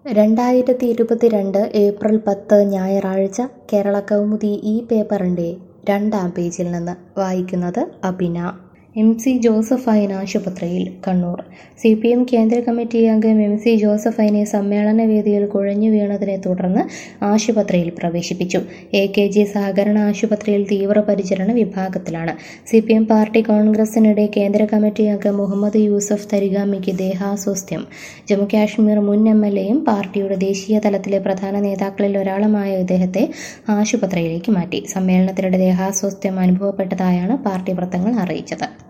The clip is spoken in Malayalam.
രണ്ടായിരത്തി ഇരുപത്തിരണ്ട് ഏപ്രിൽ പത്ത് ഞായറാഴ്ച കേരള കൗമുദി ഈ പേപ്പറിൻ്റെ രണ്ടാം പേജിൽ നിന്ന് വായിക്കുന്നത് അബിന എം സി ജോസഫൈൻ ആശുപത്രിയിൽ കണ്ണൂർ സി പി എം കേന്ദ്ര കമ്മിറ്റി അംഗം എം സി ജോസഫൈനെ സമ്മേളന വേദിയിൽ കുഴഞ്ഞു വീണതിനെ തുടർന്ന് ആശുപത്രിയിൽ പ്രവേശിപ്പിച്ചു എ കെ ജി സഹകരണ ആശുപത്രിയിൽ തീവ്രപരിചരണ വിഭാഗത്തിലാണ് സി പി എം പാർട്ടി കോൺഗ്രസിനിടെ കേന്ദ്ര കമ്മിറ്റി അംഗം മുഹമ്മദ് യൂസഫ് തരിഗാമിക്ക് ദേഹാസ്വാസ്ഥ്യം ജമ്മുകാശ്മീർ മുൻ എം എൽ എയും പാർട്ടിയുടെ ദേശീയ തലത്തിലെ പ്രധാന നേതാക്കളിൽ ഒരാളുമായ ഇദ്ദേഹത്തെ ആശുപത്രിയിലേക്ക് മാറ്റി സമ്മേളനത്തിനിടെ ദേഹാസ്വാസ്ഥ്യം അനുഭവപ്പെട്ടതായാണ് പാർട്ടി വൃത്തങ്ങൾ അറിയിച്ചത്